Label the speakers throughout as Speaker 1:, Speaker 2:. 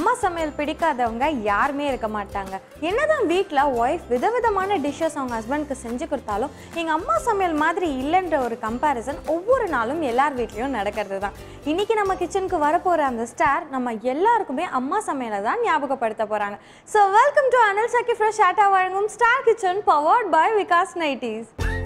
Speaker 1: அம்மா சமையல் பிடிக்காதவங்க யாருமே இருக்க மாட்டாங்க என்னதான் வீட்டில் ஒய்ஃப் விதவிதமான டிஷ்ஷஸ் அவங்க ஹஸ்பண்ட்க்கு செஞ்சு கொடுத்தாலும் எங்கள் அம்மா சமையல் மாதிரி இல்லைன்ற ஒரு கம்பேரிசன் ஒவ்வொரு நாளும் எல்லார் வீட்லேயும் நடக்கிறது தான் இன்னைக்கு நம்ம கிச்சனுக்கு வரப்போகிற அந்த ஸ்டார் நம்ம எல்லாருக்குமே அம்மா சமையலை தான் ஞாபகப்படுத்த போகிறாங்க so welcome to Anil சக்கி Fresh ஷாட்டா வழங்கும் star kitchen powered by Vikas Nighties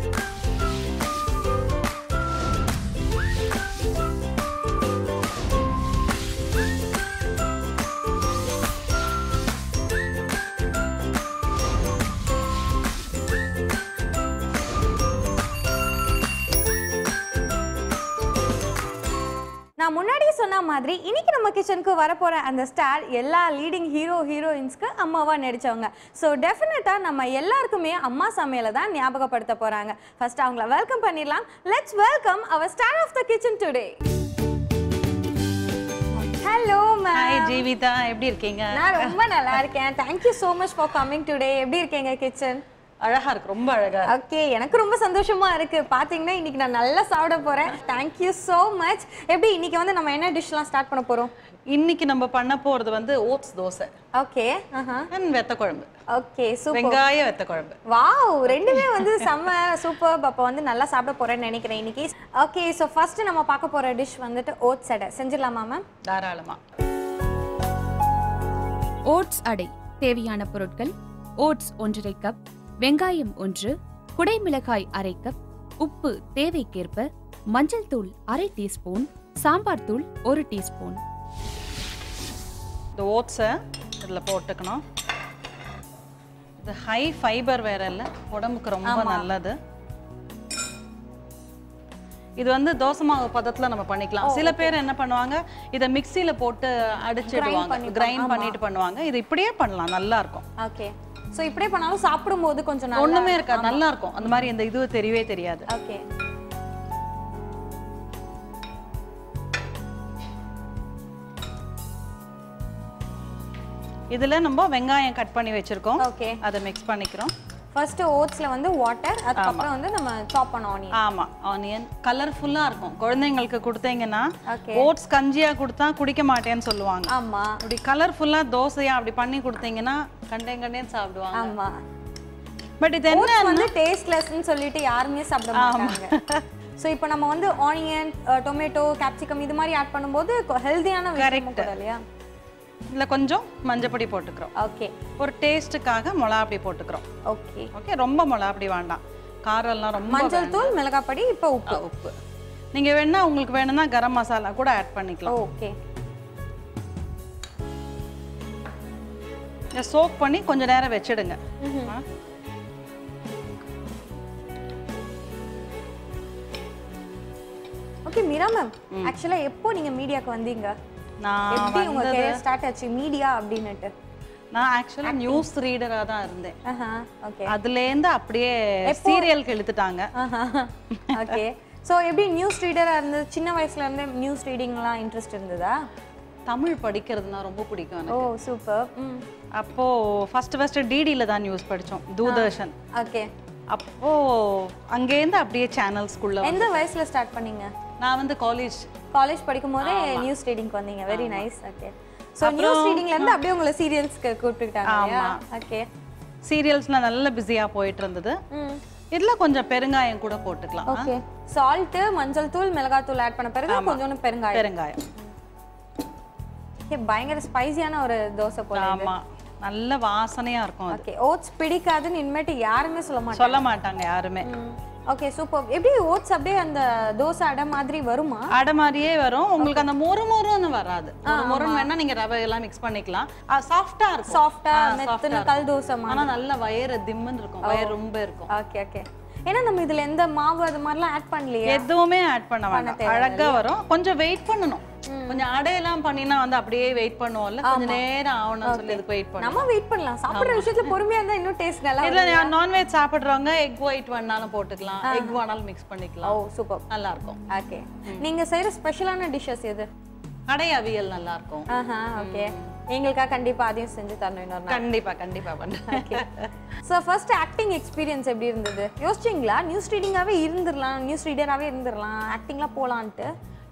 Speaker 1: நான் முன்னாடியே சொன்ன மாதிரி இன்னைக்கு நம்ம கிச்சனுக்கு வரப்போற அந்த ஸ்டார் எல்லா லீடிங் ஹீரோ ஹீரோயின்ஸ்க்கு அம்மாவா நடிச்சவங்க ஸோ டெஃபினட்டாக நம்ம எல்லாருக்குமே அம்மா சமையலை தான் ஞாபகப்படுத்த போறாங்க ஃபர்ஸ்ட் அவங்கள வெல்கம் பண்ணிடலாம் லெட்ஸ் வெல்கம் அவர் star of the kitchen today hello
Speaker 2: hi
Speaker 1: ma'am
Speaker 2: Jeevitha எப்படி இருக்கீங்க
Speaker 1: நான் ரொம்ப நல்லா இருக்கேன் thank you so much for coming today எப்படி இருக்கீங்க கிச்சன்
Speaker 2: அழகா இருக்கு ரொம்ப அழகா இருக்கு.
Speaker 1: ஓகே எனக்கு ரொம்ப சந்தோஷமா இருக்கு பாத்தீங்கன்னா இன்னைக்கு நான் நல்லா சாப்பிட போறேன் தேங்க்யூ ஸோ மச் எப்படி இன்னைக்கு வந்து நம்ம என்ன டிஷ்லாம் ஸ்டார்ட் பண்ண போறோம்
Speaker 2: இன்னைக்கு நம்ம பண்ண போறது வந்து ஓட்ஸ் தோசை
Speaker 1: ஓகே ஆஹா
Speaker 2: அண்ட் வெத்த குழம்பு
Speaker 1: ஓகே சூப்பர்
Speaker 2: வெங்காய வெத்த குழம்பு
Speaker 1: வாவ் ரெண்டுமே வந்து செம்ம சூப்பர் அப்போ வந்து நல்லா சாப்பிட போறேன்னு நினைக்கிறேன் இன்னைக்கு ஓகே ஸோ ஃபர்ஸ்ட் நம்ம பார்க்க போற டிஷ் வந்துட்டு ஓட்ஸ் அடை செஞ்சிடலாமா மேம்
Speaker 2: தாராளமா
Speaker 3: ஓட்ஸ் அடை தேவையான பொருட்கள் ஓட்ஸ் ஒன்றரை கப் வெங்காயம் ஒன்று குடைமிளகாய் அரை கப் உப்பு தேவைக்கேற்ப மஞ்சள் தூள் அரை டீஸ்பூன் சாம்பார் தூள் ஒரு டீஸ்பூன்
Speaker 2: இந்த ஓட்ஸை இதில் போட்டுக்கணும் இது ஹை ஃபைபர் வேற இல்லை உடம்புக்கு ரொம்ப நல்லது இது வந்து தோசை மாவு பதத்துல நம்ம பண்ணிக்கலாம் சில பேர் என்ன பண்ணுவாங்க இதை மிக்சியில போட்டு அடிச்சிடுவாங்க
Speaker 1: பண்ணிப்பாங்க.
Speaker 2: கிரைண்ட் பண்ணிட்டு பண்ணுவாங்க இது இப்படியே பண்ணலாம் நல்லா இருக்கும்
Speaker 1: ஓகே ஸோ இப்படியே பண்ணாலும் சாப்பிடும்போது கொஞ்சம் நல்லா
Speaker 2: ஒண்ணுமே இருக்காது நல்லா இருக்கும் அந்த மாதிரி இந்த இது தெரியவே தெரியாது
Speaker 1: ஓகே
Speaker 2: இதுல நம்ம வெங்காயம் கட் பண்ணி வச்சிருக்கோம்
Speaker 1: ஓகே
Speaker 2: அதை மிக்ஸ் பண்ணிக்கிறோம்
Speaker 1: ஃபர்ஸ்ட் ஓட்ஸ்ல வந்து வாட்டர் அதுக்கப்புறம் வந்து நம்ம சாப் பண்ண ஆனியன்
Speaker 2: ஆமா ஆனியன் கலர்ஃபுல்லா இருக்கும் குழந்தைங்களுக்கு கொடுத்தீங்கன்னா
Speaker 1: ஓகே
Speaker 2: ஓட்ஸ் கஞ்சியா கொடுத்தா குடிக்க மாட்டேன்னு சொல்லுவாங்க
Speaker 1: ஆமா
Speaker 2: அப்படி கலர்ஃபுல்லா தோசையா அப்படி பண்ணி கொடுத்தீங்கன்னா கண்டேன் கண்டேன் சாப்பிடுவாங்க
Speaker 1: ஆமா
Speaker 2: பட் இது என்ன
Speaker 1: ஓட்ஸ் வந்து டேஸ்ட்லெஸ்ன்னு சொல்லிட்டு யாருமே சாப்பிட மாட்டாங்க ஸோ இப்போ நம்ம வந்து ஆனியன் டொமேட்டோ கேப்சிகம் இது மாதிரி ஆட் பண்ணும்போது ஹெல்தியான விஷயம் கூட இல்லையா
Speaker 2: இதுல கொஞ்சம் மஞ்சப்பொடி போட்டுக்கிறோம்
Speaker 1: ஓகே
Speaker 2: ஒரு டேஸ்ட்டுக்காக மிளகா அப்படி போட்டுக்கிறோம்
Speaker 1: ஓகே
Speaker 2: ஓகே ரொம்ப மிளகா அப்படி வேண்டாம் காரம் எல்லாம் ரொம்ப
Speaker 1: மஞ்சள் தூள் மிளகாய் பொடி இப்போ உப்பு
Speaker 2: வேண்டாம். உப்பு நீங்க வேணா உங்களுக்கு வேணும்னா கரம் மசாலா கூட ஆட் பண்ணிக்கலாம்
Speaker 1: ஓகே
Speaker 2: இதை சோக் பண்ணி கொஞ்ச நேரம் வச்சிடுங்க ஆ.
Speaker 1: ஓகே மீரா மேம் ஆக்சுவலா எப்போ நீங்க மீடியாக்கு வந்தீங்க
Speaker 2: நான்
Speaker 1: எப்படி உங்க
Speaker 2: வந்தது-
Speaker 1: கெரியர் ஸ்டார்ட் ஆச்சு மீடியா அப்படின்னுட்டு
Speaker 2: நான் ஆக்சுவலா நியூஸ் ரீடரா தான் இருந்தேன்
Speaker 1: ஆஹா ஓகே
Speaker 2: அதுலேருந்து அப்படியே சீரியலுக்கு இழுத்துட்டாங்க
Speaker 1: ஓகே ஸோ எப்படி நியூஸ் ரீடராக இருந்து சின்ன வயசுல இருந்தே நியூஸ் ரீடிங்லாம் இன்ட்ரெஸ்ட் இருந்ததா
Speaker 2: தமிழ் படிக்கிறதுனா ரொம்ப பிடிக்கும் எனக்கு
Speaker 1: ஓ சூப்பர் ம்
Speaker 2: அப்போ ஃபர்ஸ்ட் ஃபர்ஸ்ட் டிடியில் தான் நியூஸ் படிச்சோம் தூர்தர்ஷன்
Speaker 1: ஓகே
Speaker 2: அப்போ அங்கேருந்து அப்படியே சேனல்ஸ்குள்ள
Speaker 1: எந்த வயசுல ஸ்டார்ட் பண்ணீங்க
Speaker 2: நான் வந்து காலேஜ்
Speaker 1: காலேஜ் படிக்கும் போதே நியூஸ் ரீடிங்க்கு வந்தீங்க very nice okay so news ரீடிங்ல இருந்து அப்படியே உங்களை சீரியல்ஸ்க்கு கூப்பிட்டுக்கிட்டாங்க ஓகே
Speaker 2: சீரியல்ஸ்ல நல்ல பிஸியா போயிட்டு இருந்தது
Speaker 1: ம்
Speaker 2: இதுல கொஞ்சம் பெருங்காயம் கூட போட்டுக்கலாம்
Speaker 1: ஓகே சால்ட் மஞ்சள் தூள் மிளகாய் தூள் ஆட் பண்ண பிறகு கொஞ்சோண்டு பெருங்காயம்
Speaker 2: பெருங்காயம்
Speaker 1: Okay, பயங்கர ஸ்பைசியான ஒரு தோசை போல
Speaker 2: ஆமா நல்ல வாசனையா இருக்கும் அது
Speaker 1: ஓகே ஓட்ஸ் பிடிக்காதுன்னு இனிமேட்டு யாருமே சொல்ல மாட்டாங்க
Speaker 2: சொல்ல மாட்டாங்க யாருமே
Speaker 1: ஓகே சூப்பர் எப்படி ஓட்ஸ் அப்படியே அந்த தோசை அடை மாதிரி வருமா
Speaker 2: அடை மாதிரியே வரும் உங்களுக்கு அந்த மொறு மொறுன்னு வராது மொறு மொறுன்னு வேணா நீங்க ரவை எல்லாம் மிக்ஸ் பண்ணிக்கலாம் சாஃப்டா இருக்கும்
Speaker 1: சாஃப்டா
Speaker 2: ஆ,
Speaker 1: மெத்துன
Speaker 2: soft-ஆ
Speaker 1: கல் தோசை மாதிரி
Speaker 2: ஆனா நல்ல வயிறு திம்முன்னு இருக்கும் வயிறு ரொம்ப இருக்கும்
Speaker 1: ஓகே ஓகே ஏன்னா நம்ம இதுல எந்த மாவு அது மாதிரிலாம் ஆட் பண்ணலையே
Speaker 2: எதுவுமே ஆட் பண்ண வேண்டாம் அழகா வரும் கொஞ்சம் வெயிட் பண்ணணும் கொஞ்சம் அடையெல்லாம் பண்ணினா வந்து அப்படியே வெயிட் பண்ணுவோம்ல கொஞ்சம் நேரம் ஆகணும்னு சொல்லி இதுக்கு வெயிட் பண்ணணும்
Speaker 1: நம்ம வெயிட் பண்ணலாம் சாப்பிடுற விஷயத்துல பொறுமையா இருந்தா இன்னும் டேஸ்ட் நல்லா
Speaker 2: இதுல நான்வெஜ் சாப்பிடுறவங்க எக் ஒயிட் வேணாலும் போட்டுக்கலாம் எக் வேணாலும் மிக்ஸ்
Speaker 1: ஓ
Speaker 2: பண்ணிக்கலாம்
Speaker 1: சூப்பர்
Speaker 2: நல்லா இருக்கும்
Speaker 1: ஓகே நீங்க செய்யற ஸ்பெஷலான டிஷ்ஷஸ் எது
Speaker 2: அடை அவியல் நல்லா இருக்கும்
Speaker 1: ஆஹா ஓகே எங்களுக்காக கண்டிப்பா அதையும் செஞ்சு தரணும் இன்னொரு நாள்
Speaker 2: கண்டிப்பா கண்டிப்பா பண்றேன்
Speaker 1: okay so first acting experience எப்படி இருந்தது யோசிச்சிங்களா நியூஸ் ரீடிங்காகவே இருந்துடலாம் நியூஸ் ரீடராகவே இருந்துடலாம் ஆக்டிங்லாம் போகலான்ட்டு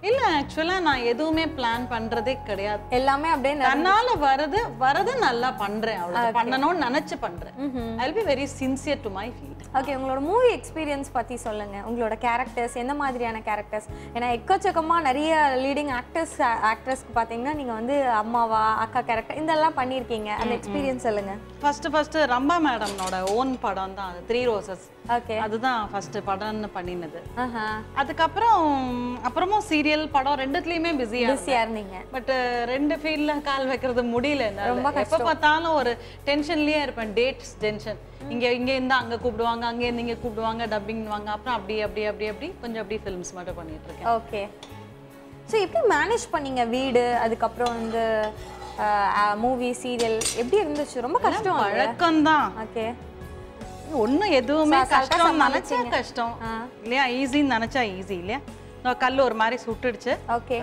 Speaker 2: இல்ல ஆக்சுவலா நான் எதுவுமே பிளான் பண்றதே கிடையாது
Speaker 1: எல்லாமே அப்படியே நட-
Speaker 2: தன்னால வரது வரது நல்லா பண்றேன் அவ்வளவு பண்ணணும்னு நினைச்சு பண்றேன் I be very sincere to my field
Speaker 1: okay உங்களோட மூவி எக்ஸ்பீரியன்ஸ் பத்தி சொல்லுங்க உங்களோட கேரக்டர்ஸ் எந்த மாதிரியான கேரக்டர்ஸ் ஏன்னா எக்கச்சக்கமா நிறைய லீடிங் ஆக்டர்ஸ் ஆக்ட்ரஸ்க்கு பாத்தீங்கன்னா நீங்க வந்து அம்மாவா அக்கா கேரக்டர் இதெல்லாம் பண்ணியிருக்கீங்க அந்த எக்ஸ்பீரியன்ஸ் சொல்லுங்க
Speaker 2: ஃபர்ஸ்ட் ஃபர்ஸ்ட் ரம்பா மேடம்னோட ஓன் படம் தான் அது த்ரீ ரோசஸ்
Speaker 1: ஓகே
Speaker 2: அதுதான் ஃபர்ஸ்ட் படம்னு பண்ணினது
Speaker 1: ஆஹா
Speaker 2: அதுக்கப்புறம் அப்புறமும் சீரியல் படம் ரெண்டுத்துலயுமே பிஸியா
Speaker 1: பிஸியா இருந்தீங்க
Speaker 2: பட் ரெண்டு ஃபீல்ட்ல கால் வைக்கிறது முடியல
Speaker 1: ரொம்ப
Speaker 2: என்னால எப்ப பார்த்தாலும் ஒரு டென்ஷன்லயே இருப்பேன் டேட்ஸ் டென்ஷன் இங்க இங்க இருந்து அங்க கூப்பிடுவாங்க அங்க இருந்து இங்க கூப்பிடுவாங்க டப்பிங் வாங்க அப்புறம் அப்படி அப்படி அப்படி அப்படி கொஞ்சம் அப்படி ஃபிலிம்ஸ் மட்டும் பண்ணிட்டு இருக்கேன்
Speaker 1: ஓகே ஸோ எப்படி மேனேஜ் பண்ணீங்க வீடு அதுக்கப்புறம் வந்து மூவி சீரியல் எப்படி இருந்துச்சு ரொம்ப கஷ்டம்
Speaker 2: பழக்கம் தான்
Speaker 1: ஓகே
Speaker 2: ஒண்ணும் எதுவுமே
Speaker 1: சா- சாப்பிட்டா
Speaker 2: கஷ்டம் நினைச்சா
Speaker 1: சமாளிச்சீங்க.
Speaker 2: கஷ்டம்
Speaker 1: ஆ.
Speaker 2: இல்லையா ஈஸின்னு நினைச்சா ஈஸி இல்லையா நான் கல் ஒரு மாதிரி சுட்டுடுச்சு
Speaker 1: ஓகே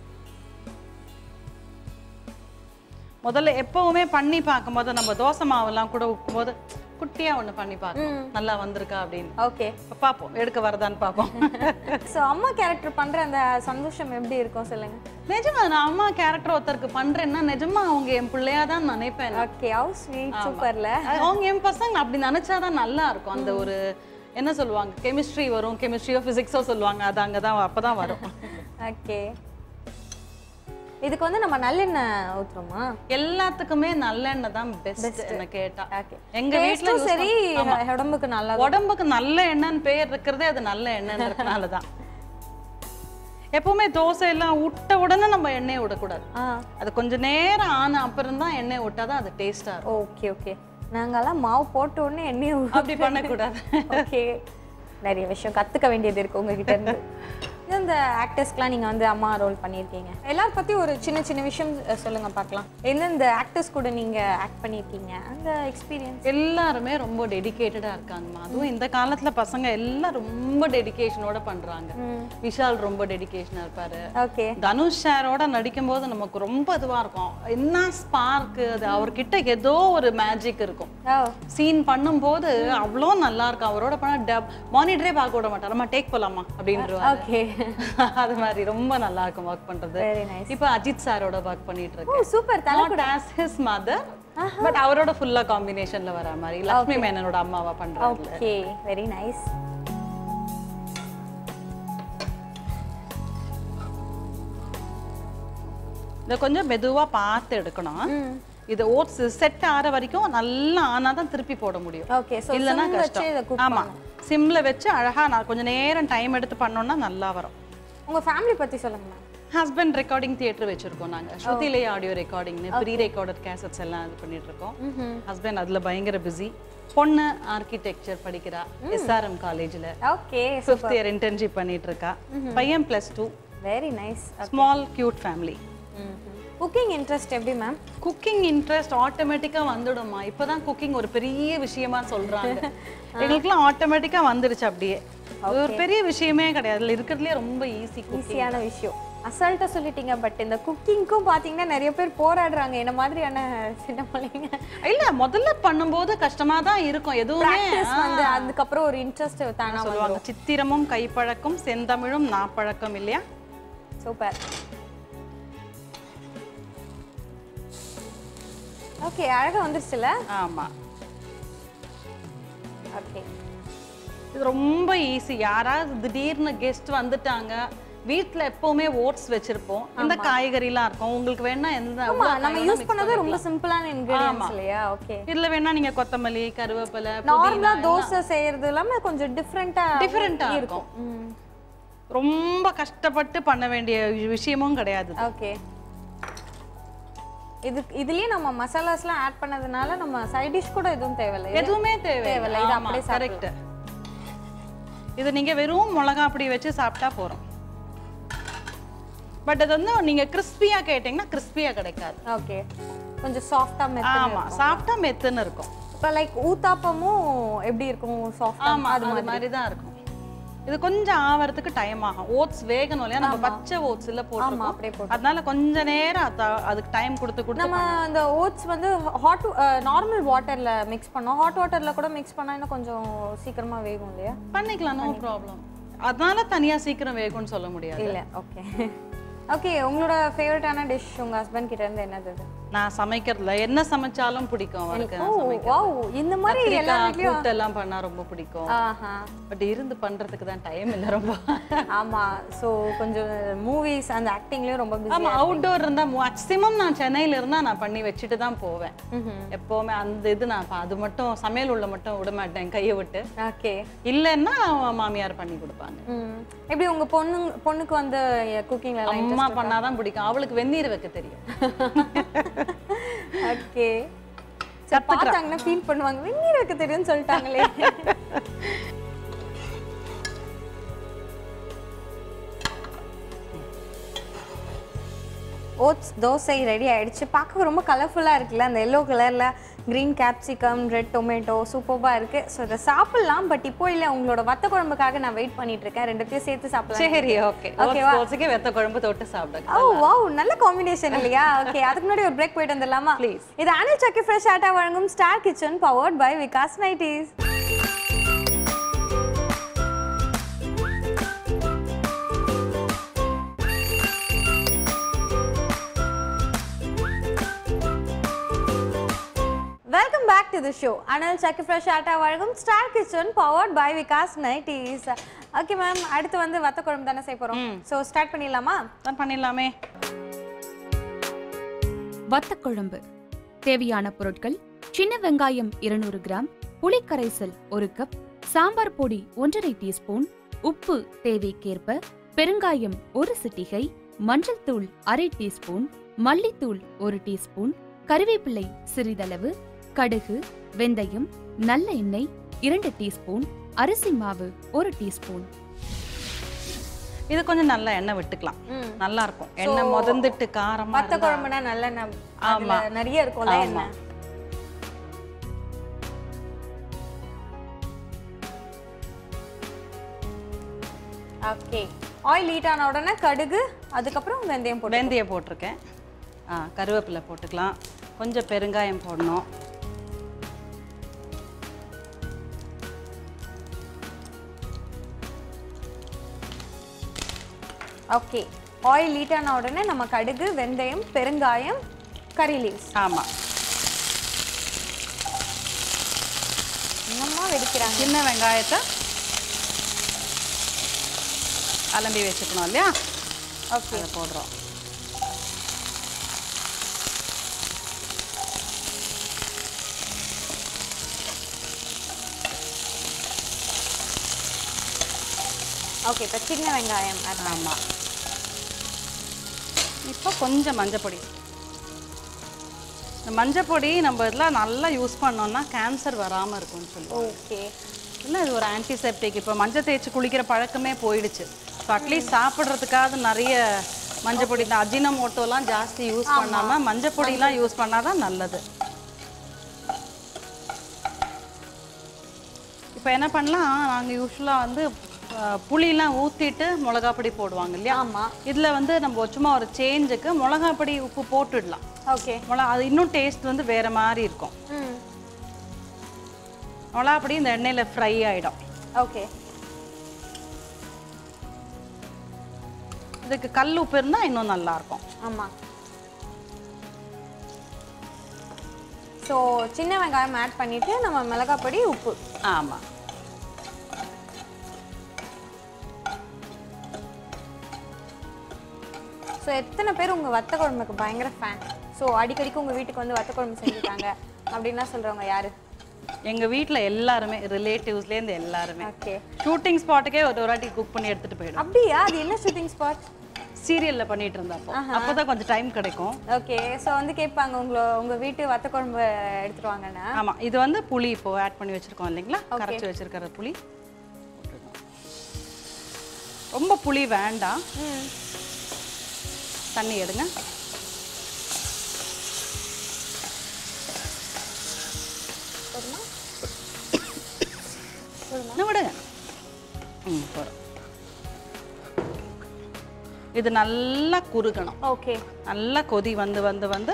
Speaker 2: முதல்ல எப்பவுமே பண்ணி பார்க்கும்போது நம்ம தோசை மாவெல்லாம் கூட உப்பும்போது குட்டியா ஒண்ணு பண்ணி பார்க்கணும் நல்லா வந்திருக்கா அப்படின்னு
Speaker 1: ஓகே
Speaker 2: இப்ப பார்ப்போம் எடுக்க வருதான்னு பார்ப்போம்
Speaker 1: ஸோ அம்மா கேரக்டர் பண்ற அந்த சந்தோஷம் எப்படி இருக்கும் சொல்லுங்க
Speaker 2: நிஜமா நான் அம்மா கேரக்டர் ஒருத்தருக்கு பண்றேன்னா நிஜமா அவங்க என் பிள்ளையா தான் நினைப்பேன் நான்.
Speaker 1: ஓகே ஹவுஸ் ஸ்வீட் சூப்பர்ல
Speaker 2: அது அவங்க என் பசங்க அப்படி நினைச்சாதான் நல்லா இருக்கும் அந்த ஒரு என்ன சொல்லுவாங்க கெமிஸ்ட்ரி வரும் கெமிஸ்ட்ரியோ பிசிக்ஸோ சொல்லுவாங்க அது அங்கதான் அப்பதான் வரும்
Speaker 1: ஓகே இதுக்கு வந்து நம்ம நல்லெண்ணெய் ஊத்துறோமா
Speaker 2: எல்லாத்துக்குமே நல்லெண்ணெய் தான் பெஸ்ட் என்ன கேட்டா
Speaker 1: ஓகே
Speaker 2: எங்க வீட்ல
Speaker 1: டேஸ்டும் சரி உடம்புக்கு நல்லா
Speaker 2: உடம்புக்கு நல்ல எண்ணெய்னு பேர் இருக்கிறதே அது நல்ல எண்ணெய்ன்றதுனால தான் எப்பவுமே தோசை எல்லாம் விட்ட உடனே நம்ம எண்ணெயை விடக்கூடாது
Speaker 1: ஆ
Speaker 2: அது கொஞ்ச நேரம் ஆன அப்புறம் தான் எண்ணெய் விட்டாதான் அது டேஸ்டா இருக்கும்
Speaker 1: ஓகே ஓகே நாங்கெல்லாம் மாவு போட்ட உடனே எண்ணெயை
Speaker 2: அப்படி பண்ணக்கூடாது
Speaker 1: ஓகே நிறைய விஷயம் கத்துக்க வேண்டியது இருக்கு உங்ககிட்ட இருந்து இந்த ஆக்டர்ஸ்க்குலாம் நீங்க வந்து அம்மா ரோல் பண்ணியிருக்கீங்க எல்லாரும் பத்தி ஒரு சின்ன சின்ன விஷயம் அஹ், சொல்லுங்க பார்க்கலாம் எந்தெந்த ஆக்டர்ஸ் கூட நீங்க ஆக்ட் பண்ணியிருக்கீங்க அந்த எக்ஸ்பீரியன்ஸ்
Speaker 2: எல்லாருமே ரொம்ப டெடிகேட்டடா இருக்காங்கம்மா அதுவும் இந்த காலத்துல பசங்க எல்லாம் ரொம்ப டெடிகேஷனோட பண்றாங்க விஷால் ரொம்ப டெடிகேஷனா இருப்பாரு
Speaker 1: ஓகே
Speaker 2: தனுஷ் சாரோட நடிக்கும்போது நமக்கு ரொம்ப இதுவா இருக்கும் என்ன ஸ்பார்க் அது அவர்கிட்ட ஏதோ ஒரு மேஜிக் இருக்கும்
Speaker 1: ஓ
Speaker 2: சீன் பண்ணும்போது அவ்வளோ நல்லா இருக்கும் அவரோட பண்ண டப் மானிட்டரே பார்க்க விட மாட்டார் நம்ம டேக் போலாமா அப்படின்றவாரு
Speaker 1: ஓகே
Speaker 2: அது மாதிரி ரொம்ப நல்லா இருக்கும் ஒர்க் பண்றது
Speaker 1: வெரி நைஸ்
Speaker 2: இப்போ அஜித் சாரோட ஒர்க் பண்ணிட்டு
Speaker 1: ஓ
Speaker 2: இருக்கேன்
Speaker 1: சூப்பர் தலை
Speaker 2: not as his mother but அவரோட ஃபுல்லா காம்பினேஷன்ல வர மாதிரி லக்ஷ்மி மேனனோட அம்மாவா பண்றாங்க
Speaker 1: ஓகே வெரி நைஸ்
Speaker 2: இதை கொஞ்சம் மெதுவா பார்த்து எடுக்கணும் இது ஓட்ஸ் செட் ஆற வரைக்கும் நல்லா ஆனா தான் திருப்பி போட முடியும்
Speaker 1: ஓகே ஸோ
Speaker 2: இல்லைன்னா
Speaker 1: வச்சு இதை
Speaker 2: கஷ்டம்
Speaker 1: குக்
Speaker 2: ஆமா சிம்ல வச்சு அழகா நான் கொஞ்சம் நேரம் டைம் எடுத்து பண்ணோம்னா நல்லா வரும்
Speaker 1: உங்க ஃபேமிலி பத்தி சொல்லுங்க மேம்
Speaker 2: ஹஸ்பண்ட் ரெக்கார்டிங் தியேட்டர் வச்சிருக்கோம் நாங்க ஸ்ருதிலே ஆடியோ ரெக்கார்டிங்னு ப்ரீ ரெக்கார்டட் கேசட்ஸ் எல்லாம் இது பண்ணிட்டு இருக்கோம் ஹஸ்பண்ட் அதுல பயங்கர பிஸி பொண்ணு ஆர்கிடெக்சர் படிக்கிறா எஸ்ஆர்எம் காலேஜ்ல
Speaker 1: ஓகே
Speaker 2: ஃபிஃப்த் இயர் இன்டர்ன்ஷிப் பண்ணிட்டு இருக்கா பையன் plus two
Speaker 1: very nice
Speaker 2: small cute family
Speaker 1: cooking interest எப்படி மேம்
Speaker 2: குக்கிங் இன்ட்ரெஸ்ட் ஆட்டோமேட்டிக்கா வந்துடுமா இப்பதான் குக்கிங் ஒரு பெரிய விஷயமா சொல்றாங்க எங்களுக்குலாம் ஆட்டோமேட்டிக்கா வந்துடுச்சு அப்படியே இது ஒரு பெரிய விஷயமே கிடையாது இதுல இருக்கிறதுலே ரொம்ப ஈஸி
Speaker 1: ஈஸியான விஷயம் அசால்ட்டா சொல்லிட்டீங்க பட் இந்த குக்கிங்க்கும் பாத்தீங்கன்னா நிறைய பேர் போராடுறாங்க என்ன மாதிரியான சின்ன பிள்ளைங்க
Speaker 2: இல்ல முதல்ல பண்ணும்போது கஷ்டமா தான் இருக்கும் எதுவுமே
Speaker 1: ப்ராக்டிஸ் வந்து அதுக்கப்புறம் ஒரு இன்ட்ரெஸ்ட் தானா
Speaker 2: சொல்லுவாங்க சித்திரமும் கைப்பழக்கம் செந்தமிழும் நாப்பழக்கம் இல்லையா
Speaker 1: சூப்பர் ஓகே அழகா வந்துருச்சுல
Speaker 2: ஆமா
Speaker 1: ஓகே
Speaker 2: இது ரொம்ப ஈஸி யாராவது திடீர்னு கெஸ்ட் வந்துட்டாங்க வீட்ல எப்பவுமே ஓட்ஸ் வச்சிருப்போம் இந்த காய்கறிலாம் இருக்கும் உங்களுக்கு வேணா எந்த
Speaker 1: ஆமா
Speaker 2: எவ்வளவு
Speaker 1: நம்ம
Speaker 2: காய்
Speaker 1: யூஸ்
Speaker 2: வேணா
Speaker 1: பண்ணது
Speaker 2: mix
Speaker 1: ரொம்ப சிம்பிளான இன்கிரிடியன்ஸ் இல்லையா ஓகே
Speaker 2: இதுல வேணா நீங்க கொத்தமல்லி கருவேப்பிலை
Speaker 1: நார்மலா தோசை செய்யறது இல்லாம கொஞ்சம் டிஃப்ரெண்டா
Speaker 2: டிஃபரெண்டா இருக்கும் ரொம்ப கஷ்டப்பட்டு பண்ண வேண்டிய விஷயமும் கிடையாது இது.
Speaker 1: ஓகே இது இதுலயே நம்ம மசாலாஸ்லாம் ஆட் பண்ணதுனால நம்ம சைட் டிஷ் கூட எதுவும் தேவையில்லை இது-
Speaker 2: எதுவுமே தேவையில்லை
Speaker 1: தேவையில்லை, இது
Speaker 2: ஆமா,
Speaker 1: அப்படியே
Speaker 2: correct. இது நீங்க வெறும் மிளகா அப்படி வச்சு சாப்பிட்டா போறோம் பட் அது வந்து நீங்க கிறிஸ்பியா கேட்டீங்கன்னா கிறிஸ்பியா கிடைக்காது
Speaker 1: ஓகே கொஞ்சம் சாஃப்டா மெத்தட்
Speaker 2: ஆமா சாப்பிட்டா மெத்துன்னு இருக்கும்
Speaker 1: இப்போ லைக் ஊத்தாப்பமும் எப்படி இருக்கும் சாஃப்டா
Speaker 2: ஆமா அது மாதிரி தான் இருக்கும் இது கொஞ்சம் ஆவறதுக்கு டைம் ஆகும் ஓட்ஸ் வேகணும் இல்லையா நம்ம பச்சை ஓட்ஸ் இல்ல
Speaker 1: ஆமா
Speaker 2: போட்டுருக்கோம்
Speaker 1: அப்படியே போட்டு
Speaker 2: அதனால கொஞ்ச நேரம் அத- அதுக்கு டைம் கொடுத்து கொடுத்து
Speaker 1: நம்ம அந்த ஓட்ஸ் வந்து ஹாட் நார்மல் வாட்டர்ல மிக்ஸ் பண்ணோம் ஹாட் வாட்டர்ல கூட மிக்ஸ் பண்ணா இன்னும் கொஞ்சம் சீக்கிரமா வேகும் இல்லையா
Speaker 2: பண்ணிக்கலாம் நோ ப்ராப்ளம் அதனால தனியா சீக்கிரம் வேகும்னு சொல்ல முடியாது
Speaker 1: இல்ல ஓகே ஓகே உங்களோட ஃபேவரட்டான டிஷ் உங்க ஹஸ்பண்ட் கிட்ட இருந்து என்னது இது
Speaker 2: நான் சமைக்கிறதுல என்ன சமைச்சாலும் பிடிக்கும் அவருக்கு
Speaker 1: ஓ
Speaker 2: நான் சமைக்கிறது.
Speaker 1: வாவ் இந்த மாதிரி எல்லா
Speaker 2: கத்திரிக்காய்
Speaker 1: வீட்லயும்
Speaker 2: கூட்டு எல்லாம் பண்ணா ரொம்ப பிடிக்கும்
Speaker 1: ஆஹா
Speaker 2: பட் இருந்து பண்றதுக்கு தான் டைம் இல்ல ரொம்ப
Speaker 1: ஆமா சோ கொஞ்சம் மூவிஸ் அந்த ஆக்டிங்லயும் ரொம்ப பிஸி
Speaker 2: ஆமா அவுட்டோர் இருந்தா மேக்ஸிமம் நான் சென்னையில இருந்தா நான் பண்ணி வச்சுட்டு தான் போவேன் எப்பவுமே அந்த இது நான் பா- அது மட்டும் சமையல் உள்ள மட்டும் விட மாட்டேன் கையை விட்டு
Speaker 1: ஓகே
Speaker 2: இல்லைன்னா மாமியார் பண்ணி கொடுப்பாங்க
Speaker 1: ம் எப்படி உங்க பொண்ணு பொண்ணுக்கு வந்து குக்கிங்ல எல்லாம்
Speaker 2: அம்மா பண்ணாதான் பிடிக்கும் அவளுக்கு வெந்நீர் வைக்க தெரியும்
Speaker 1: ஓகே சரி பார்த்தாங்கன்னா ஃபீல் பண்ணுவாங்க வெந்நீர் வைக்க தெரியும்னு சொல்லிட்டாங்களே ஓட்ஸ் தோசை ரெடி ஆயிடுச்சு பார்க்க ரொம்ப கலர்ஃபுல்லாக இருக்குல்ல அந்த எல்லோ கலரில் க்ரீன் கேப்சிகம் ரெட் டொமேட்டோ சூப்பராக இருக்கு ஸோ இதை சாப்பிடலாம் பட் இப்போ இல்லை உங்களோட வத்த குழம்புக்காக நான் வெயிட் பண்ணிட்டு இருக்கேன் ரெண்டுத்தையும் சேர்த்து சாப்பிடலாம்
Speaker 2: சரி ஓகே
Speaker 1: ஓகேவா?
Speaker 2: தோசைக்கு வெத்த குழம்பு தொட்டு சாப்பிடுங்க
Speaker 1: ஓ வாவ் நல்ல காம்பினேஷன் இல்லையா ஓகே அதுக்கு முன்னாடி ஒரு பிரேக் போயிட்டு வந்துடலாமா
Speaker 2: Please.
Speaker 1: இது அனில் சக்கி ஃப்ரெஷ் ஆட்டா வழங்கும் star kitchen powered by Vikas Nighties welcome back to the show Anil Chakki fresh atta வழங்கும் star kitchen powered by Vikas Nighties okay ma'am அடுத்து வந்து வத்த குழம்பு தானே செய்ய போறோம் ஸோ ஸ்டார்ட் பண்ணிடலாமா
Speaker 2: தான் பண்ணிடலாமே
Speaker 3: வத்தக்குழம்பு தேவையான பொருட்கள் சின்ன வெங்காயம் இருநூறு கிராம் புளிக்கரைசல் ஒரு கப் சாம்பார் பொடி ஒன்றரை டீஸ்பூன் உப்பு தேவைக்கேற்ப பெருங்காயம் ஒரு சிட்டிகை மஞ்சள் தூள் அரை டீஸ்பூன் மல்லித்தூள் ஒரு டீஸ்பூன் கருவேப்பிலை சிறிதளவு கடுகு வெந்தயம் நல்ல எண்ணெய் இரண்டு டீஸ்பூன் அரிசி மாவு ஒரு டீஸ்பூன்
Speaker 2: இது கொஞ்சம் நல்லா எண்ணெய் விட்டுக்கலாம்
Speaker 1: ம்.
Speaker 2: நல்லா இருக்கும் எண்ணெய் முதந்துட்டு காரமா
Speaker 1: வத்த
Speaker 2: இருந்தா-
Speaker 1: குழம்புனா நல்லெண்ணெய்
Speaker 2: ஆமா.
Speaker 1: அதுல நிறைய இருக்கும்ல
Speaker 2: ஆமா.
Speaker 1: எண்ணெய் ஓகே ஆயில் ஹீட் ஆன உடனே கடுகு அதுக்கப்புறம் வெந்தயம் போட்டு
Speaker 2: வெந்தயம் போட்டிருக்கேன் ஆ கருவேப்பிலை போட்டுக்கலாம் கொஞ்சம் பெருங்காயம் போடணும்
Speaker 1: ஓகே ஆயில் ஹீட் ஆன உடனே நம்ம கடுகு வெந்தயம் பெருங்காயம் கறி லீவ்ஸ்
Speaker 2: ஆமா
Speaker 1: என்னம்மா வெடிக்கிறாங்க
Speaker 2: சின்ன வெங்காயத்தை அலம்பி வச்சுக்கணும் இல்லையா
Speaker 1: ஓகே
Speaker 2: அதை போடுறோம்
Speaker 1: ஓகே இப்போ சின்ன வெங்காயம் add பண்ணலாம்.
Speaker 2: ஆமா இப்போ கொஞ்சம் மஞ்சப்பொடி இந்த மஞ்சப்பொடி நம்ம இதெல்லாம் நல்லா யூஸ் பண்ணோம்னா கேன்சர் வராமல் இருக்கும்னு சொல்லுவோம்
Speaker 1: ஓகே
Speaker 2: இல்லை இது ஒரு ஆன்டிசெப்டிக் இப்போ மஞ்சள் தேய்ச்சி குளிக்கிற பழக்கமே போயிடுச்சு ஸோ அட்லீஸ்ட் சாப்பிட்றதுக்காவது நிறைய மஞ்சப்பொடி இந்த அஜினமோட்டோலாம் ஜாஸ்தி யூஸ் பண்ணாமல் மஞ்சப்பொடிலாம் யூஸ் பண்ணாதான் நல்லது இப்போ என்ன பண்ணலாம் நாங்கள் யூஸ்வலாக வந்து அஹ், புளிலாம் ஊற்றிட்டு மிளகா பொடி போடுவாங்க இல்லையா
Speaker 1: ஆமா
Speaker 2: இதில் வந்து நம்ம சும்மா ஒரு சேஞ்சுக்கு மிளகா பொடி உப்பு போட்டுடலாம்
Speaker 1: ஓகே
Speaker 2: மிளகா அது இன்னும் டேஸ்ட் வந்து வேற மாதிரி இருக்கும்
Speaker 1: ம்
Speaker 2: மிளகா பொடி இந்த எண்ணெயில் ஃப்ரை ஆகிடும்
Speaker 1: ஓகே
Speaker 2: இதுக்கு கல் உப்பு இருந்தால் இன்னும் நல்லா இருக்கும்
Speaker 1: ஆமா ஸோ சின்ன வெங்காயம் ஆட் பண்ணிட்டு நம்ம மிளகாய் பொடி உப்பு
Speaker 2: ஆமாம்
Speaker 1: ஸோ எத்தனை பேர் உங்க வத்த குழம்புக்கு பயங்கர ஃபேன் ஸோ அடிக்கடிக்கு உங்க வீட்டுக்கு வந்து வத்த குழம்பு செஞ்சுட்டாங்க அப்படின்லாம் சொல்றவங்க யாரு
Speaker 2: எங்கள் வீட்டில் எல்லாருமே ரிலேட்டிவ்ஸ்லேருந்து எல்லாருமே
Speaker 1: ஓகே
Speaker 2: ஷூட்டிங் ஸ்பாட்டுக்கே ஒரு ஒரு வாட்டி குக் பண்ணி எடுத்துகிட்டு போயிடும்
Speaker 1: அப்படியா அது என்ன ஷூட்டிங் ஸ்பாட்
Speaker 2: சீரியலில் பண்ணிட்டு இருந்தப்போ அப்போ தான் கொஞ்சம் டைம் கிடைக்கும்
Speaker 1: ஓகே ஸோ வந்து கேட்பாங்க உங்களை உங்க வீட்டு வத்த குழம்பு எடுத்துட்டு வாங்கன்னு
Speaker 2: ஆமாம் இது வந்து புளி இப்போ ஆட் பண்ணி வச்சுருக்கோம் இல்லைங்களா கரைச்சி வச்சிருக்கிற புளி போட்டுடணும். ரொம்ப புளி வேண்டாம்
Speaker 1: ம்
Speaker 2: தண்ணி எடுங்க
Speaker 1: போதுமா
Speaker 2: இன்னும் விடுங்க ம் போதும் இது நல்லா குறுகணும்
Speaker 1: ஓகே
Speaker 2: நல்லா கொதி வந்து வந்து வந்து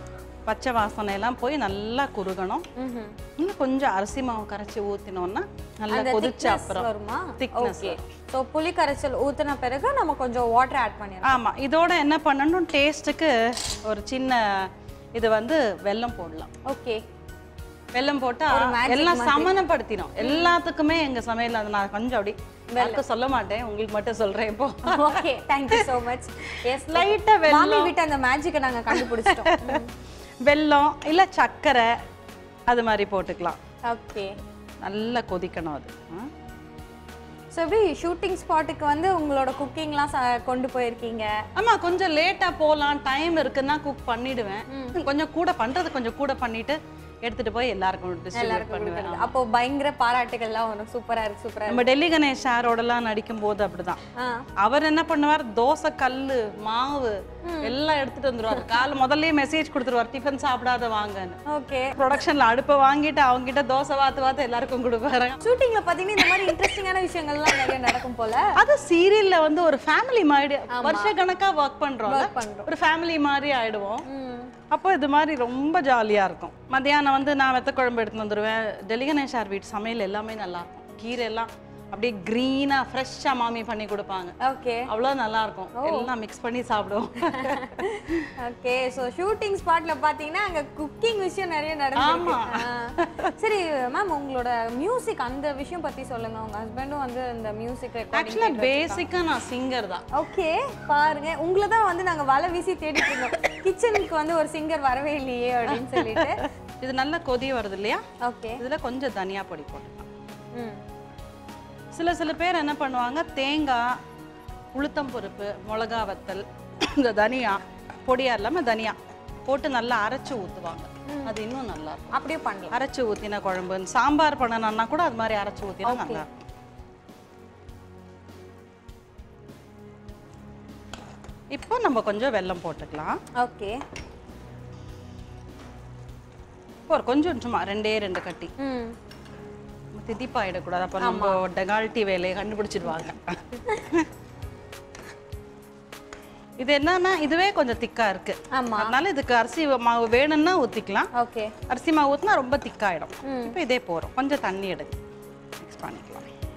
Speaker 2: பச்சை வாசனை எல்லாம் போய் நல்லா குறுகணும்
Speaker 1: ம்
Speaker 2: இன்னும் கொஞ்சம் அரிசி மாவு கரைச்சி ஊற்றினோன்னா நல்லா
Speaker 1: அந்த
Speaker 2: கொதிச்ச
Speaker 1: thickness
Speaker 2: அப்புறம்
Speaker 1: வருமா
Speaker 2: thickness
Speaker 1: ஓகே ஸோ புளி கரைசல் ஊத்துன பிறகு நம்ம கொஞ்சம் வாட்டர் ஆட் பண்ணிடலாம்
Speaker 2: ஆமா இதோட என்ன பண்ணணும் டேஸ்ட்டுக்கு ஒரு சின்ன இது வந்து வெல்லம் போடலாம்
Speaker 1: ஓகே
Speaker 2: வெல்லம் போட்டா
Speaker 1: ஒரு magic
Speaker 2: எல்லாம்
Speaker 1: மாதிரி.
Speaker 2: சமனப்படுத்தினோம் எல்லாத்துக்குமே எங்க சமையல் அது நான் கொஞ்சம் அப்படி யாருக்கும் சொல்ல மாட்டேன் உங்களுக்கு மட்டும் சொல்றேன் இப்போ
Speaker 1: okay thank you so much yes
Speaker 2: Light ஆ வெல்லம்.
Speaker 1: மாமி விட்டு அந்த மேஜிக்கை நாங்க கண்டுபிடிச்சிட்டோம்
Speaker 2: வெல்லம் இல்ல சர்க்கரை அது மாதிரி போட்டுக்கலாம்
Speaker 1: ஓகே
Speaker 2: நல்லா கொதிக்கணும் அது ஆ?
Speaker 1: ஸோ எப்படி ஷூட்டிங் ஸ்பாட்டுக்கு வந்து உங்களோட குக்கிங்லாம் கொண்டு போயிருக்கீங்க
Speaker 2: ஆமா கொஞ்சம் லேட்டா போலாம் டைம் இருக்குன்னா குக் பண்ணிடுவேன் கொஞ்சம் கூட பண்றது கொஞ்சம் கூட பண்ணிட்டு எடுத்துட்டு போய் எல்லாருக்கும் டிஸ்ட்ரிபியூட்
Speaker 1: எல்லாருக்கும்
Speaker 2: பண்ணுவேன்
Speaker 1: கொடுக்குறது அப்போ பயங்கர பாராட்டுகள்லாம் வரும் சூப்பரா இருக்கு சூப்பரா
Speaker 2: நம்ம டெல்லி கணேஷ் சாரோடலாம் நடிக்கும் போது அப்படிதான்
Speaker 1: ஆ
Speaker 2: அவர் என்ன பண்ணுவார் தோசை கல்லு மாவு எல்லாம் எடுத்துட்டு வந்துருவாரு காலை முதல்லயே மெசேஜ் கொடுத்துருவார் டிஃபன் சாப்பிடாத வாங்கன்னு
Speaker 1: ஓகே
Speaker 2: ப்ரொடக்ஷன்ல அடுப்பை வாங்கிட்டு அவங்க கிட்ட தோசை வாத்து வாத்து எல்லாருக்கும் கொடுப்பாரு
Speaker 1: ஷூட்டிங்ல பாத்தீங்கன்னா இந்த மாதிரி இன்ட்ரெஸ்டிங்கான விஷயங்கள்லாம் நிறைய நடக்கும் போல
Speaker 2: அது சீரியல்ல வந்து ஒரு ஃபேமிலி மாதிரி வருஷ கணக்கா ஒர்க் பண்றோம்
Speaker 1: Work பண்றோம்.
Speaker 2: ஒரு ஃபேமிலி மாதிரி ஆயிடுவோம்
Speaker 1: ம்
Speaker 2: அப்போ இது மாதிரி ரொம்ப ஜாலியா இருக்கும் மத்தியானம் வந்து நான் வெத்த குழம்பு எடுத்து வந்துருவேன் டெல்லி கணேஷ் சார் வீட்டு சமையல் எல்லாமே நல்லா இருக்கும் கீரை எல்லாம் அப்படியே க்ரீனா ஃப்ரெஷ்ஷா மாமி பண்ணி கொடுப்பாங்க
Speaker 1: ஓகே
Speaker 2: அவ்வளோ நல்லா இருக்கும் எல்லாம் மிக்ஸ் பண்ணி சாப்பிடுவோம்
Speaker 1: ஓகே ஸோ ஷூட்டிங் ஸ்பாட்ல பாத்தீங்கன்னா அங்க குக்கிங் விஷயம் நிறைய நடந்திருக்கு
Speaker 2: ஆமா.
Speaker 1: ஆ. சரி மேம் உங்களோட மியூசிக் அந்த விஷயம் பத்தி சொல்லுங்க உங்க ஹஸ்பண்டும் வந்து இந்த மியூசிக்
Speaker 2: ஆக்சுவலா
Speaker 1: ரெக்கார்டிங்
Speaker 2: பேசிக்கா நான் சிங்கர் தான்
Speaker 1: ஓகே பாருங்க உங்களை தான் வந்து நாங்க வலை வீசி தேடிட்டு இருந்தோம் கிச்சனுக்கு வந்து ஒரு சிங்கர் வரவே இல்லையே அப்படின்னு சொல்லிட்டு
Speaker 2: இது நல்லா கொதி வருது இல்லையா
Speaker 1: ஓகே
Speaker 2: இதுல கொஞ்சம் தனியா பொடி போட்டுக்கலாம்
Speaker 1: ம்
Speaker 2: சில சில பேர் என்ன பண்ணுவாங்க தேங்காய் உளுத்தம் பருப்பு மிளகா வத்தல் இந்த தனியா பொடியா இல்லாம தனியா போட்டு நல்லா அரைச்சு ஊத்துவாங்க அது இன்னும் நல்லா இருக்கும்
Speaker 1: அப்படியே பண்ணலாம்
Speaker 2: அரைச்சு ஊத்தின குழம்பு சாம்பார் பண்ணணும்னா கூட அது மாதிரி அரைச்சு ஊத்தினா நல்லா இருக்கும் இப்போ நம்ம கொஞ்சம் வெல்லம் போட்டுக்கலாம்
Speaker 1: ஓகே
Speaker 2: ஒரு கொஞ்சம் சும்மா ரெண்டே ரெண்டு கட்டி
Speaker 1: ம்
Speaker 2: திதிப்பாயிடக்கூடாது அப்போ நம்ம டெகால்ட்டி வேலையை கண்டுபிடிச்சிடுவாங்க இது என்னன்னா இதுவே கொஞ்சம் திக்கா இருக்கு
Speaker 1: ஆமா
Speaker 2: அதனால இதுக்கு அரிசி மாவு வேணும்னா ஊத்திக்கலாம்
Speaker 1: ஓகே
Speaker 2: அரிசி மாவு ஊற்றினா ரொம்ப திக்காயிடும் இப்போ இதே போறோம் கொஞ்சம் தண்ணி எடுங்க மிக்ஸ் பண்ணிக்கலாம்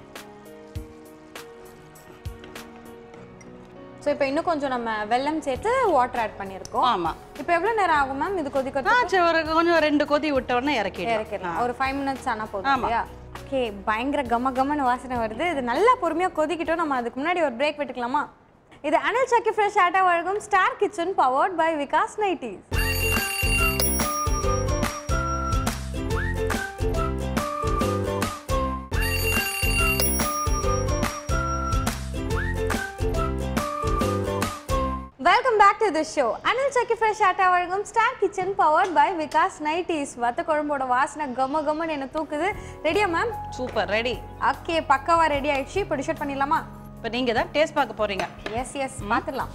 Speaker 1: ஸோ இப்போ இன்னும் கொஞ்சம் நம்ம வெல்லம் சேர்த்து வாட்டர் ஆட் பண்ணியிருக்கோம்
Speaker 2: ஆமா
Speaker 1: இப்போ எவ்வளோ நேரம் ஆகும் மேம் இது கொதிக்க
Speaker 2: ஆ சரி ஒரு கொஞ்சம் ரெண்டு கொதி விட்ட உடனே இறக்கிடலாம்
Speaker 1: இறக்கிடலாம் ஒரு ஃபைவ் மினிட்ஸ் ஆனால் போதும் இல்லையா ஓகே பயங்கர கம கமன்னு வாசனை வருது இது நல்லா பொறுமையாக கொதிக்கிட்டோம் நம்ம அதுக்கு முன்னாடி ஒரு பிரேக் விட்டுக்கலாமா இது அனில் சக்கி ஃப்ரெஷ் ஆட்டா வழங்கும் star kitchen powered by Vikas Nighties welcome back to the show Anil சக்கி fresh atta வழங்கும் star kitchen powered by Vikas Nighties வத்த குழம்போட வாசனை கம கமன்னு என்ன தூக்குது ரெடியா மேம்
Speaker 2: சூப்பர் ரெடி
Speaker 1: ஓகே பக்காவா ரெடி ஆயிடுச்சு இப்போ டிஷர்ட் பண்ணிடலாமா
Speaker 2: இப்போ நீங்க தான் டேஸ்ட் பார்க்க போறீங்க
Speaker 1: எஸ் எஸ் பார்த்துடலாம்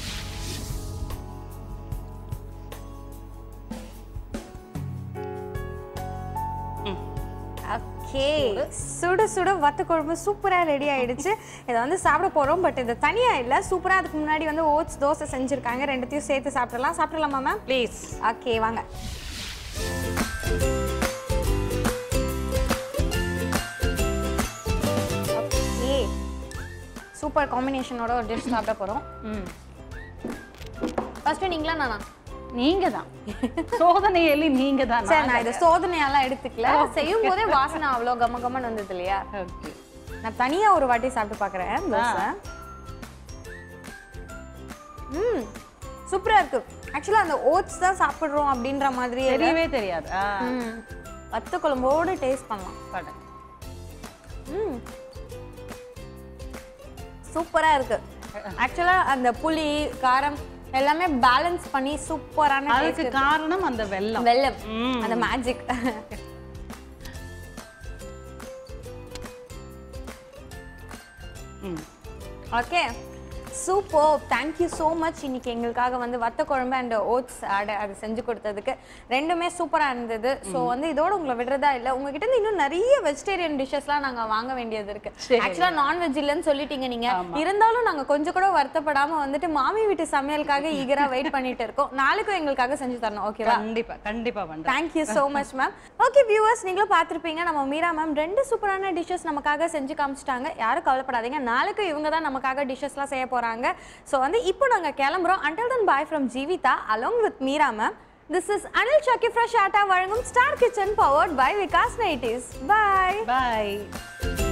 Speaker 1: ஓகே சுட சுட வத்த குழம்பு சூப்பராக ரெடி ஆயிடுச்சு இதை வந்து சாப்பிட போகிறோம் பட் இது தனியாக இல்லை சூப்பராக அதுக்கு முன்னாடி வந்து ஓட்ஸ் தோசை செஞ்சுருக்காங்க ரெண்டுத்தையும் சேர்த்து சாப்பிடலாம் சாப்பிடலாமா மேம்
Speaker 2: ப்ளீஸ்
Speaker 1: ஓகே வாங்க ஓகே சூப்பர் காம்பினேஷனோட ஒரு டிஷ் சாப்பிட போகிறோம்
Speaker 2: ம்
Speaker 1: ஃபர்ஸ்ட் நீங்களா நானா
Speaker 2: நீங்க தான் சோதனை எலி நீங்க தான்
Speaker 1: சரி நான் இதை சோதனையெல்லாம் எடுத்துக்கல செய்யும் போதே வாசனை அவ்வளோ கம கமன்னு வந்தது இல்லையா
Speaker 2: ஓகே
Speaker 1: நான் தனியா ஒரு வாட்டி சாப்பிட்டு பார்க்குறேன் தோசை ம் சூப்பரா இருக்கு ஆக்சுவலா அந்த ஓட்ஸ் தான் சாப்பிடுறோம் அப்படின்ற மாதிரி
Speaker 2: தெரியவே தெரியாது ஆ
Speaker 1: ம் வத்த குழம்போடு டேஸ்ட் பண்ணலாம்
Speaker 2: படு.
Speaker 1: ம் சூப்பரா இருக்கு ஆக்சுவலா அந்த புளி காரம் எல்லாமே பேலன்ஸ் பண்ணி சூப்பரான
Speaker 2: அதுக்கு காரணம் அந்த வெல்லம்
Speaker 1: வெல்லம்
Speaker 2: ம்.
Speaker 1: அந்த மேஜிக்
Speaker 2: ம்
Speaker 1: okay super thank you so much இன்னைக்கு எங்களுக்காக வந்து வத்த குழம்பு அண்ட் ஓட்ஸ் அடை அது செஞ்சு கொடுத்ததுக்கு ரெண்டுமே சூப்பராக இருந்தது ஸோ வந்து இதோட உங்களை விடுறதா இல்லை உங்ககிட்ட இருந்து இன்னும் நிறைய வெஜிடேரியன் டிஷ்ஷஸ்லாம் நாங்கள் வாங்க வேண்டியது இருக்கு ஆக்சுவலாக நான்வெஜ் இல்லைன்னு சொல்லிட்டீங்க நீங்க இருந்தாலும் நாங்கள் கொஞ்சம் கூட வருத்தப்படாம வந்துட்டு மாமி வீட்டு சமையலுக்காக ஈகரா வெயிட் பண்ணிட்டு இருக்கோம் நாளைக்கும் எங்களுக்காக செஞ்சு தரணும் ஓகேவா
Speaker 2: கண்டிப்பா கண்டிப்பா பண்றேன்
Speaker 1: thank you so much ma'am okay viewers நீங்களும் பார்த்துருப்பீங்க நம்ம மீரா மேம் ரெண்டு சூப்பரான டிஷ்ஷஸ் நமக்காக செஞ்சு காமிச்சிட்டாங்க யாரும் கவலைப்படாதீங்க நாளைக்கு இவங்க தான் நமக்காக டிஷ்ஷஸ்லாம் செய்ய போகிறாங்க ஸோ வந்து இப்போ நாங்கள் கிளம்புறோம் until then bye from Jeevitha along with Meera ma'am this is Anil சக்கி fresh atta வழங்கும் star kitchen powered by Vikas nighties bye
Speaker 2: bye